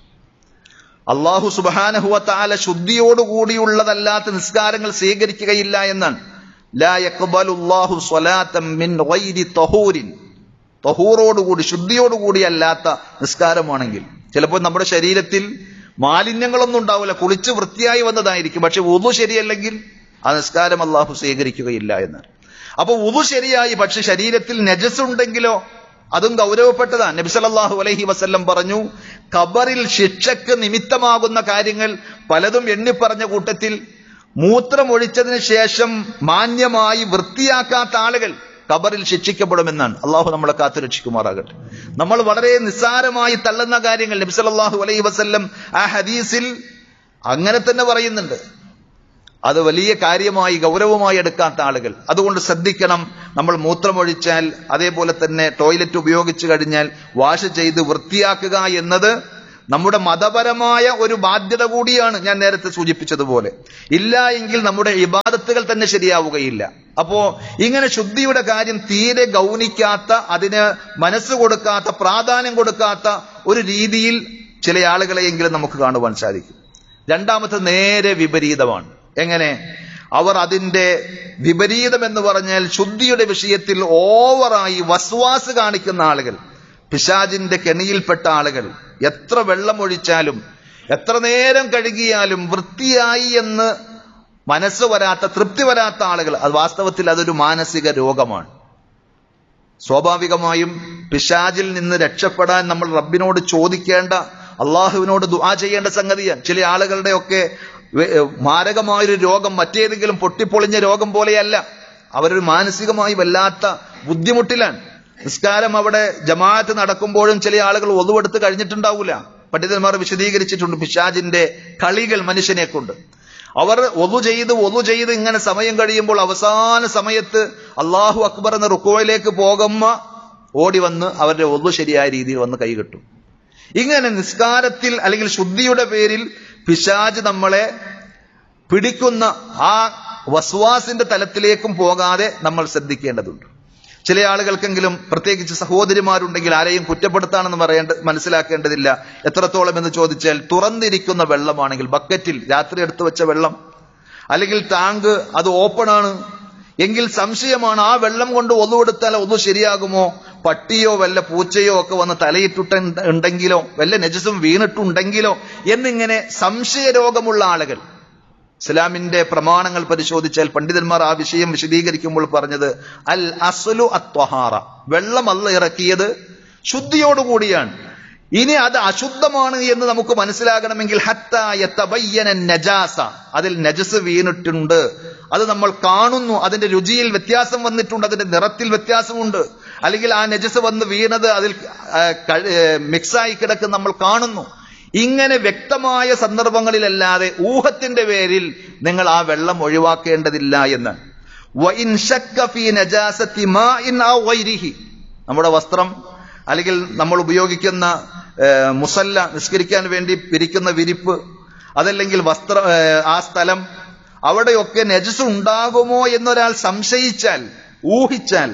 അള്ളാഹു സുബാനഹുവ താല ശുദ്ധിയോടുകൂടിയുള്ളതല്ലാത്ത നിസ്കാരങ്ങൾ സ്വീകരിക്കുകയില്ല എന്നാണ് ലാ യഖ്ബലുല്ലാഹു സ്വലാത്തം മിൻ ഗൈരി തഹൂരിൻ തഹൂറോടുകൂടി ശുദ്ധിയോടുകൂടി അല്ലാത്ത നിസ്കാരമാണെങ്കിൽ ചിലപ്പോൾ നമ്മുടെ ശരീരത്തിൽ മാലിന്യങ്ങളൊന്നും ഉണ്ടാവില്ല കുളിച്ച് വൃത്തിയായി വന്നതായിരിക്കും പക്ഷെ ഉതു ശരിയല്ലെങ്കിൽ ആ നിസ്കാരം അള്ളാഹു സ്വീകരിക്കുകയില്ല എന്ന് അപ്പൊ ഉതു ശരിയായി പക്ഷെ ശരീരത്തിൽ നജസ് ഉണ്ടെങ്കിലോ അതും ഗൗരവപ്പെട്ടതാണ് നബി സല്ലല്ലാഹു അലൈഹി വസല്ലം പറഞ്ഞു ഖബറിൽ ശിക്ഷക്ക് നിമിത്തമാകുന്ന കാര്യങ്ങൾ പലതും എണ്ണിപ്പറഞ്ഞ കൂട്ടത്തിൽ മൂത്രമൊഴിച്ചതിന് ശേഷം മാന്യമായി വൃത്തിയാക്കാത്ത ആളുകൾ ഖബറിൽ ശിക്ഷിക്കപ്പെടുമെന്നാണ് അള്ളാഹു നമ്മളെ കാത്തു രക്ഷിക്കുമാറാകട്ടെ നമ്മൾ വളരെ നിസ്സാരമായി തള്ളുന്ന കാര്യങ്ങൾ നബി സല്ലല്ലാഹു അലൈഹി വസല്ലം ആ ഹദീസിൽ അങ്ങനെ തന്നെ പറയുന്നുണ്ട് അത് വലിയ കാര്യമായി ഗൗരവമായി എടുക്കാത്ത ആളുകൾ അതുകൊണ്ട് ശ്രദ്ധിക്കണം നമ്മൾ മൂത്രമൊഴിച്ചാൽ അതേപോലെ തന്നെ ടോയ്ലറ്റ് ഉപയോഗിച്ചു കഴിഞ്ഞാൽ വാഷ് ചെയ്ത് വൃത്തിയാക്കുക എന്നത് നമ്മുടെ മതപരമായ ഒരു ബാധ്യത കൂടിയാണ് ഞാൻ നേരത്തെ സൂചിപ്പിച്ചതുപോലെ ഇല്ല എങ്കിൽ നമ്മുടെ ഇബാദത്തുകൾ തന്നെ ശരിയാവുകയില്ല അപ്പോ ഇങ്ങനെ ശുദ്ധിയുടെ കാര്യം തീരെ ഗൗനിക്കാത്ത അതിന് മനസ്സ് കൊടുക്കാത്ത പ്രാധാന്യം കൊടുക്കാത്ത ഒരു രീതിയിൽ ചില ആളുകളെയെങ്കിലും നമുക്ക് കാണുവാൻ സാധിക്കും രണ്ടാമത്തെ നേരെ വിപരീതമാണ് എങ്ങനെ അവർ അതിന്റെ വിപരീതം എന്ന് പറഞ്ഞാൽ ശുദ്ധിയുടെ വിഷയത്തിൽ ഓവറായി വസ്വാസ് കാണിക്കുന്ന ആളുകൾ പിശാജിന്റെ കെണിയിൽപ്പെട്ട ആളുകൾ എത്ര വെള്ളം ഒഴിച്ചാലും എത്ര നേരം കഴുകിയാലും വൃത്തിയായി എന്ന് മനസ്സ് വരാത്ത തൃപ്തി വരാത്ത ആളുകൾ അത് വാസ്തവത്തിൽ അതൊരു മാനസിക രോഗമാണ് സ്വാഭാവികമായും പിശാജിൽ നിന്ന് രക്ഷപ്പെടാൻ നമ്മൾ റബ്ബിനോട് ചോദിക്കേണ്ട അള്ളാഹുവിനോട് ദുആ ചെയ്യേണ്ട സംഗതിയാണ് ചില ആളുകളുടെ ഒക്കെ വെ- മാരകമായൊരു രോഗം മറ്റേതെങ്കിലും പൊട്ടിപ്പൊളിഞ്ഞ രോഗം പോലെയല്ല അവരൊരു മാനസികമായി വല്ലാത്ത ബുദ്ധിമുട്ടിലാണ് നിസ്കാരം അവിടെ ജമാഅത്ത് നടക്കുമ്പോഴും ചില ആളുകൾ ഒതുവെടുത്ത് കഴിഞ്ഞിട്ടുണ്ടാവൂല പണ്ഡിതന്മാർ വിശദീകരിച്ചിട്ടുണ്ട് പിശാജിന്റെ കളികൾ മനുഷ്യനെ കൊണ്ട് അവർ ഒതു ചെയ്ത് ഒതു ചെയ്ത് ഇങ്ങനെ സമയം കഴിയുമ്പോൾ അവസാന സമയത്ത് അള്ളാഹു അക്ബർ എന്ന റുക്കോയിലേക്ക് പോകുമ്പോ ഓടി വന്ന് അവരുടെ ഒതു ശരിയായ രീതിയിൽ വന്ന് കൈകെട്ടും ഇങ്ങനെ നിസ്കാരത്തിൽ അല്ലെങ്കിൽ ശുദ്ധിയുടെ പേരിൽ പിശാജ് നമ്മളെ പിടിക്കുന്ന ആ വസ്വാസിന്റെ തലത്തിലേക്കും പോകാതെ നമ്മൾ ശ്രദ്ധിക്കേണ്ടതുണ്ട് ചില ആളുകൾക്കെങ്കിലും പ്രത്യേകിച്ച് സഹോദരിമാരുണ്ടെങ്കിൽ ആരെയും കുറ്റപ്പെടുത്താണെന്ന് പറയേണ്ട മനസ്സിലാക്കേണ്ടതില്ല എത്രത്തോളം എന്ന് ചോദിച്ചാൽ തുറന്നിരിക്കുന്ന വെള്ളമാണെങ്കിൽ ബക്കറ്റിൽ രാത്രി എടുത്തു വെച്ച വെള്ളം അല്ലെങ്കിൽ ടാങ്ക് അത് ഓപ്പൺ ആണ് എങ്കിൽ സംശയമാണ് ആ വെള്ളം കൊണ്ട് ഒന്നുകൊടുത്താൽ ഒന്നു ശരിയാകുമോ പട്ടിയോ വല്ല പൂച്ചയോ ഒക്കെ വന്ന് തലയിട്ടിട്ട് ഉണ്ടെങ്കിലോ വല്ല നജസും വീണിട്ടുണ്ടെങ്കിലോ എന്നിങ്ങനെ സംശയ രോഗമുള്ള ആളുകൾ ഇസ്ലാമിന്റെ പ്രമാണങ്ങൾ പരിശോധിച്ചാൽ പണ്ഡിതന്മാർ ആ വിഷയം വിശദീകരിക്കുമ്പോൾ പറഞ്ഞത് അൽ അസ്ലു അത്വഹാറ വെള്ളം അല്ല ഇറക്കിയത് ശുദ്ധിയോടുകൂടിയാണ് ഇനി അത് അശുദ്ധമാണ് എന്ന് നമുക്ക് മനസ്സിലാകണമെങ്കിൽ ഹത്ത യതബയ്യന നജാസ അതിൽ നജസ് വീണിട്ടുണ്ട് അത് നമ്മൾ കാണുന്നു അതിന്റെ രുചിയിൽ വ്യത്യാസം വന്നിട്ടുണ്ട് അതിന്റെ നിറത്തിൽ വ്യത്യാസമുണ്ട് അല്ലെങ്കിൽ ആ നജസ് വന്ന് വീണത് അതിൽ ആ, കഴി- ഏ, മിക്സായി കിടക്കുന്ന നമ്മൾ കാണുന്നു ഇങ്ങനെ വ്യക്തമായ സന്ദർഭങ്ങളിലല്ലാതെ ഊഹത്തിന്റെ പേരിൽ നിങ്ങൾ ആ വെള്ളം ഒഴിവാക്കേണ്ടതില്ല എന്ന് വഇൻ ശക്ക ഫീ നജാസത്തി മാഇൻ ഔ ഗൈരിഹി. നമ്മുടെ വസ്ത്രം അല്ലെങ്കിൽ നമ്മൾ ഉപയോഗിക്കുന്ന ഏ, മുസല്ല നിസ്കരിക്കാൻ വേണ്ടി പിരിക്കുന്ന വിരിപ്പ് അതല്ലെങ്കിൽ വസ്ത്ര ഏ, ആ സ്ഥലം അവിടെയൊക്കെ നജസ് ഉണ്ടാകുമോ എന്നൊരാൾ സംശയിച്ചാൽ ഊഹിച്ചാൽ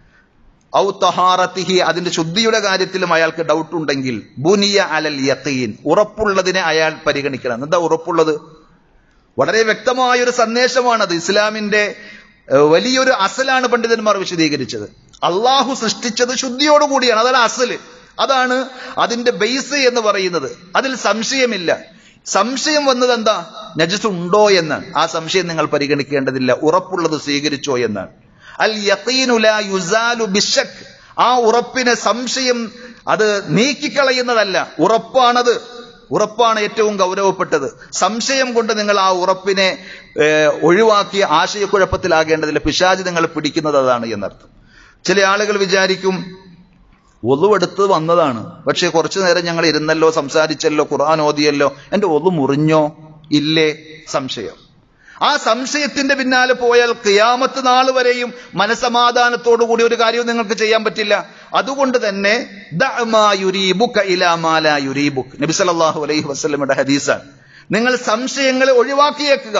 ഔ തഹാറത്തിഹി അതിന്റെ ശുദ്ധിയുടെ കാര്യത്തിലും അയാൾക്ക് ഡൗട്ട് ഉണ്ടെങ്കിൽ ബുനിയ അലൽ യഖീൻ ഉറപ്പുള്ളതിനെ അയാൾ പരിഗണിക്കണം എന്താ ഉറപ്പുള്ളത് വളരെ വ്യക്തമായ ഒരു സന്ദേശമാണത് ഇസ്ലാമിന്റെ ഏഹ്, വലിയൊരു അസലാണ് പണ്ഡിതന്മാർ വിശദീകരിച്ചത് അള്ളാഹു സൃഷ്ടിച്ചത് ശുദ്ധിയോടുകൂടിയാണ് അതാണ് അസല് അതാണ് അതിന്റെ ബേസ് എന്ന് പറയുന്നത് അതിൽ സംശയമില്ല സംശയം വന്നത് എന്താ നജസ് ഉണ്ടോ എന്നാണ് ആ സംശയം നിങ്ങൾ പരിഗണിക്കേണ്ടതില്ല ഉറപ്പുള്ളത് സ്വീകരിച്ചോ എന്നാണ് അൽ യഖീനു ലാ യുസാലു ബിശക് ആ ഉറപ്പിനെ സംശയം അത് നീക്കിക്കളയുന്നതല്ല ഉറപ്പാണത് ഉറപ്പാണ് ഏറ്റവും ഗൗരവപ്പെട്ടത് സംശയം കൊണ്ട് നിങ്ങൾ ആ ഉറപ്പിനെ ഏഹ്, ഒഴിവാക്കി ആശയക്കുഴപ്പത്തിലാകേണ്ടതില്ല പിശാജ് നിങ്ങൾ പിടിക്കുന്നത് അതാണ് എന്നർത്ഥം ചില ആളുകൾ വിചാരിക്കും ഒതുവെടുത്ത് വന്നതാണ് പക്ഷെ കുറച്ചു നേരം ഞങ്ങൾ ഇരുന്നല്ലോ സംസാരിച്ചല്ലോ ഖുർആൻ ഓതിയല്ലോ എന്റെ ഒതു മുറിഞ്ഞോ ഇല്ലേ സംശയം ആ സംശയത്തിന്റെ പിന്നാലെ പോയാൽ കിയാമത്ത് നാൾ വരെയും മനസമാധാനത്തോടു കൂടി ഒരു കാര്യവും നിങ്ങൾക്ക് ചെയ്യാൻ പറ്റില്ല അതുകൊണ്ട് തന്നെ ദഅ മാ യുരീബുക ഇലാ മാ ലാ യുരീബുക് നബി സല്ലല്ലാഹു അലൈഹി വസല്ലമയുടെ ഹദീസാണ് നിങ്ങൾ സംശയങ്ങളെ ഒഴിവാക്കിയേക്കുക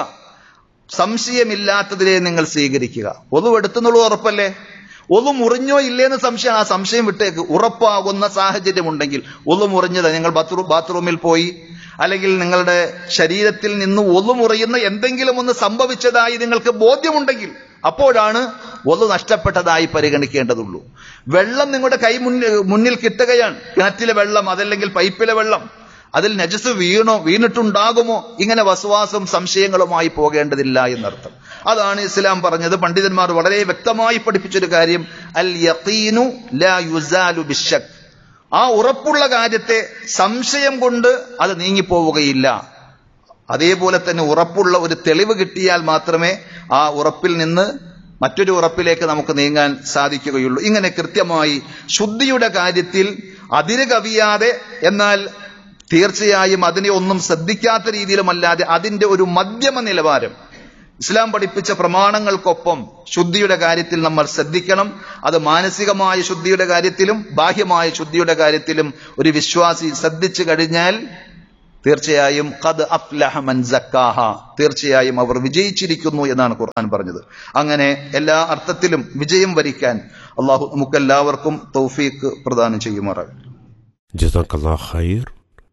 സംശയമില്ലാത്തതിനെ നിങ്ങൾ സ്വീകരിക്കുക ഒതു എടുത്തുന്നുള്ള ഉറപ്പല്ലേ ഒതു മുറിഞ്ഞോ ഇല്ലേന്ന് സംശയം ആ സംശയം വിട്ടേക്ക് ഉറപ്പാകുന്ന സാഹചര്യം ഉണ്ടെങ്കിൽ ഒതു മുറിഞ്ഞത് നിങ്ങൾ ബാത്റൂം ബാത്റൂമിൽ പോയി അല്ലെങ്കിൽ നിങ്ങളുടെ ശരീരത്തിൽ നിന്ന് ഒതു മുറിയുന്ന എന്തെങ്കിലും ഒന്ന് സംഭവിച്ചതായി നിങ്ങൾക്ക് ബോധ്യമുണ്ടെങ്കിൽ അപ്പോഴാണ് ഒതു നഷ്ടപ്പെട്ടതായി പരിഗണിക്കേണ്ടതുള്ളൂ വെള്ളം നിങ്ങളുടെ കൈ മുന്നിൽ മുന്നിൽ കിട്ടുകയാണ് കിണറ്റിലെ വെള്ളം അതല്ലെങ്കിൽ പൈപ്പിലെ വെള്ളം അതിൽ നജസ് വീണോ വീണിട്ടുണ്ടാകുമോ ഇങ്ങനെ വസ്വാസം സംശയങ്ങളുമായി പോകേണ്ടതില്ല എന്നർത്ഥം അതാണ് ഇസ്ലാം പറഞ്ഞത് പണ്ഡിതന്മാർ വളരെ വ്യക്തമായി പഠിപ്പിച്ചൊരു കാര്യം അൽ യഖീനു ലാ യുസാലു ബിശക് ആ ഉറപ്പുള്ള കാര്യത്തെ സംശയം കൊണ്ട് അത് നീങ്ങിപ്പോവുകയില്ല അതേപോലെ തന്നെ ഉറപ്പുള്ള ഒരു തെളിവ് കിട്ടിയാൽ മാത്രമേ ആ ഉറപ്പിൽ നിന്ന് മറ്റൊരു ഉറപ്പിലേക്ക് നമുക്ക് നീങ്ങാൻ സാധിക്കുകയുള്ളൂ ഇങ്ങനെ കൃത്യമായി ശുദ്ധിയുടെ കാര്യത്തിൽ അതിര് കവിയാതെ എന്നാൽ തീർച്ചയായും അതിനെ ഒന്നും ശ്രദ്ധിക്കാത്ത രീതിയിലുമല്ലാതെ അതിന്റെ ഒരു മധ്യമ നിലവാരം ഇസ്ലാം പഠിപ്പിച്ച പ്രമാണങ്ങൾക്കൊപ്പം ശുദ്ധിയുടെ കാര്യത്തിൽ നമ്മൾ ശ്രദ്ധിക്കണം അത് മാനസികമായ ശുദ്ധിയുടെ കാര്യത്തിലും ബാഹ്യമായ ശുദ്ധിയുടെ കാര്യത്തിലും ഒരു വിശ്വാസി ശ്രദ്ധിച്ചു കഴിഞ്ഞാൽ തീർച്ചയായും ഖദ് അഫ്ലഹ മൻ സക്കാഹ തീർച്ചയായും അവർ വിജയിച്ചിരിക്കുന്നു എന്നാണ് ഖുർആൻ പറഞ്ഞത് അങ്ങനെ എല്ലാ അർത്ഥത്തിലും വിജയം വരിക്കാൻ അള്ളാഹു നമുക്കെല്ലാവർക്കും തൗഫീഖ് പ്രദാനം ചെയ്യുമാറാകട്ടെ ജസാക്കല്ലാ ഖൈർ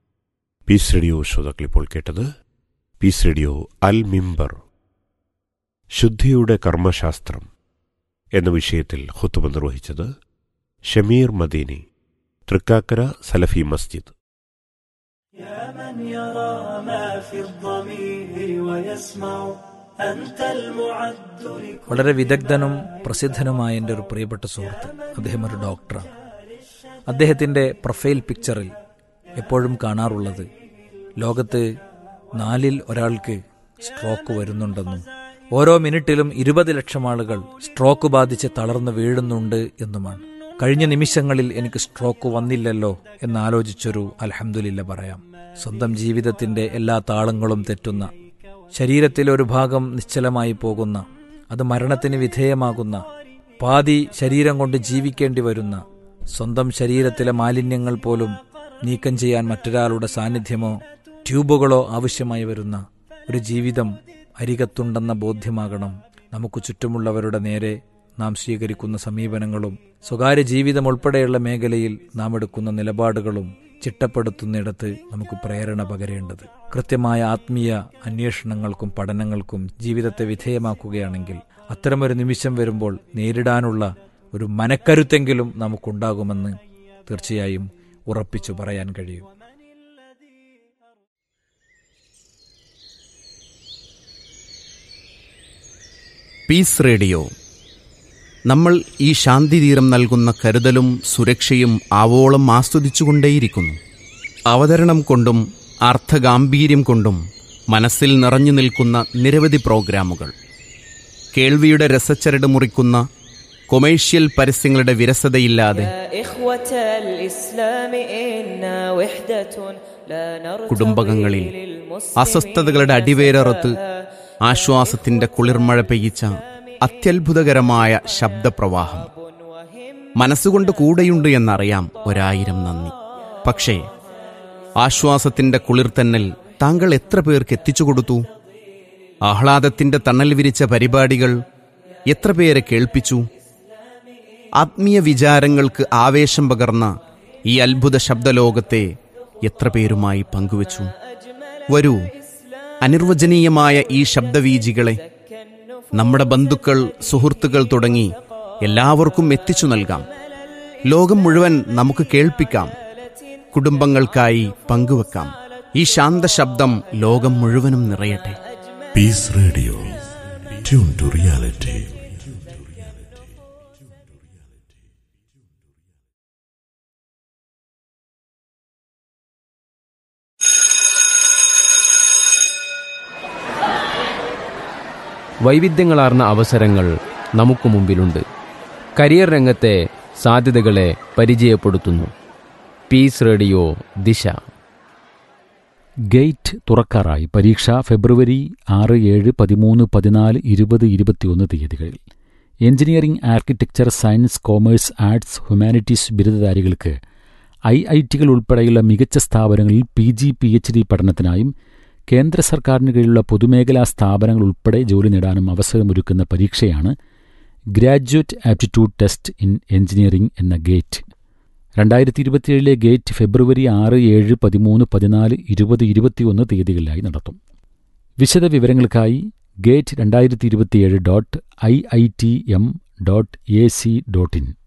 പീസ് റേഡിയോ ശ്രോതാക്കൾ ഇപ്പോൾ കേട്ടത് പീസ് റേഡിയോ അൽ മിമ്പർ ശുദ്ധിയുടെ കർമ്മശാസ്ത്രം എന്ന വിഷയത്തിൽ ഹുത്തുബ നിർവഹിച്ചത് ഷമീർ മദീനി തൃക്കാക്കര സലഫി മസ്ജിദ് يا من يرى ما في الضمير ويسمع أنت المعد لكل വളരെ വിദഗ്ധനും പ്രസിദ്ധനുമായ എൻ്റെ ഒരു പ്രിയപ്പെട്ട സുഹൃത്ത് അദ്ദേഹം ഒരു ഡോക്ടറാണ് അദ്ദേഹത്തിൻ്റെ പ്രൊഫൈൽ പിക്ചറിൽ എപ്പോഴും കാണാറുള്ളത് ലോകത്ത് നാലിൽ ഒരാൾക്ക് സ്ട്രോക്ക് വരുന്നുണ്ടെന്നും ഓരോ മിനിറ്റിലും ഇരുപത് ലക്ഷം ആളുകൾ സ്ട്രോക്ക് ബാധിച്ച് തളർന്നു വീഴുന്നുണ്ട് എന്നുമാണ് കഴിഞ്ഞ നിമിഷങ്ങളിൽ എനിക്ക് സ്ട്രോക്ക് വന്നില്ലല്ലോ എന്നാലോചിച്ചൊരു അൽഹംദുലില്ല പറയാം സ്വന്തം ജീവിതത്തിന്റെ എല്ലാ താളങ്ങളും തെറ്റുന്ന ശരീരത്തിലെ ഒരു ഭാഗം നിശ്ചലമായി പോകുന്ന അത് മരണത്തിന് വിധേയമാകുന്ന പാതി ശരീരം കൊണ്ട് ജീവിക്കേണ്ടി വരുന്ന സ്വന്തം ശരീരത്തിലെ മാലിന്യങ്ങൾ പോലും നീക്കം ചെയ്യാൻ മറ്റൊരാളുടെ സാന്നിധ്യമോ ട്യൂബുകളോ ആവശ്യമായി വരുന്ന ഒരു ജീവിതം അരികത്തുണ്ടെന്ന ബോധ്യമാകണം നമുക്ക് ചുറ്റുമുള്ളവരുടെ നേരെ നാം സ്വീകരിക്കുന്ന സമീപനങ്ങളും സ്വകാര്യ ജീവിതം ഉൾപ്പെടെയുള്ള മേഖലയിൽ നാം എടുക്കുന്ന നിലപാടുകളും ചിട്ടപ്പെടുത്തുന്നിടത്ത് നമുക്ക് പ്രേരണ പകരേണ്ടത് കൃത്യമായ ആത്മീയ അന്വേഷണങ്ങൾക്കും പഠനങ്ങൾക്കും ജീവിതത്തെ വിധേയമാക്കുകയാണെങ്കിൽ അത്തരമൊരു നിമിഷം വരുമ്പോൾ നേരിടാനുള്ള ഒരു മനക്കരുത്തെങ്കിലും നമുക്കുണ്ടാകുമെന്ന് തീർച്ചയായും ഉറപ്പിച്ചു പറയാൻ കഴിയും പീസ് റേഡിയോ നമ്മൾ ഈ ശാന്തിതീരം നൽകുന്ന കരുതലും സുരക്ഷയും ആവോളം ആസ്വദിച്ചുകൊണ്ടേയിരിക്കുന്നു അവതരണം കൊണ്ടും അർത്ഥഗാംഭീര്യം കൊണ്ടും മനസ്സിൽ നിറഞ്ഞു നിൽക്കുന്ന നിരവധി പ്രോഗ്രാമുകൾ കേൾവിയുടെ രസച്ചരട് മുറിക്കുന്ന കൊമേഴ്ഷ്യൽ പരസ്യങ്ങളുടെ വിരസതയില്ലാതെ إخوة الإسلام إنا وحدة لا نرتضي കുടുംബകങ്ങളിൽ للمسلمين അസ്വസ്ഥതകളുടെ അടിവേരറുത്ത് ആശ്വാസത്തിന്റെ കുളിർമഴ പെയ്യിച്ച അത്യത്ഭുതകരമായ ശബ്ദപ്രവാഹം മനസ്സുകൊണ്ട് കൂടെയുണ്ട് എന്നറിയാം ഒരായിരം നന്ദി പക്ഷേ ആശ്വാസത്തിന്റെ കുളിർത്തന്നൽ താങ്കൾ എത്ര പേർക്ക് എത്തിച്ചു കൊടുത്തു ആഹ്ലാദത്തിന്റെ തണൽ വിരിച്ച പരിപാടികൾ എത്ര പേരെ കേൾപ്പിച്ചു ആത്മീയ വിചാരങ്ങൾക്ക് ആവേശം പകർന്ന ഈ അത്ഭുത ശബ്ദലോകത്തെ എത്ര പേരുമായി പങ്കുവച്ചു വരൂ അനിർവചനീയമായ ഈ ശബ്ദവീജികളെ നമ്മുടെ ബന്ധുക്കൾ സുഹൃത്തുക്കൾ തുടങ്ങി എല്ലാവർക്കും എത്തിച്ചു നൽകാം ലോകം മുഴുവൻ നമുക്ക് കേൾപ്പിക്കാം കുടുംബങ്ങൾക്കായി പങ്കുവെക്കാം ഈ ശാന്ത ശബ്ദം ലോകം മുഴുവനും നിറയട്ടെ Peace Radio. Tune to reality. വൈവിധ്യങ്ങളാർന്ന അവസരങ്ങൾ നമുക്ക് മുമ്പിലുണ്ട് കരിയർ രംഗത്തെ സാധ്യതകളെ പരിചയപ്പെടുത്തുന്നു പീസ് റേഡിയോ ദിശ ഗേറ്റ് തുറക്കാറായി പരീക്ഷ ഫെബ്രുവരി ആറ് ഏഴ് പതിമൂന്ന് പതിനാല് ഇരുപത് ഇരുപത്തിയൊന്ന് തീയതികളിൽ engineering architecture science commerce arts humanities ബിരുദധാരികൾക്ക് ഐ ഐ ടികൾ ഉൾപ്പെടെയുള്ള മികച്ച സ്ഥാപനങ്ങളിൽ P G P H D പഠനത്തിനായും കേന്ദ്ര സർക്കാരിന് കീഴിലുള്ള പൊതുമേഖലാ സ്ഥാപനങ്ങൾ ഉൾപ്പെടെ ജോലി നേടാനും അവസരമൊരുക്കുന്ന പരീക്ഷയാണ് graduate aptitude test in engineering എന്ന ഗേറ്റ് രണ്ടായിരത്തി ഇരുപത്തിയേഴിലെ ഗേറ്റ് ഫെബ്രുവരി ആറ് ഏഴ് പതിമൂന്ന് പതിനാല് ഇരുപത് ഇരുപത്തിയൊന്ന് തീയതികളിലായി നടത്തും വിശദ വിവരങ്ങൾക്കായി ഗേറ്റ് രണ്ടായിരത്തി ഇരുപത്തിയേഴ് dot I I T M dot A C dot in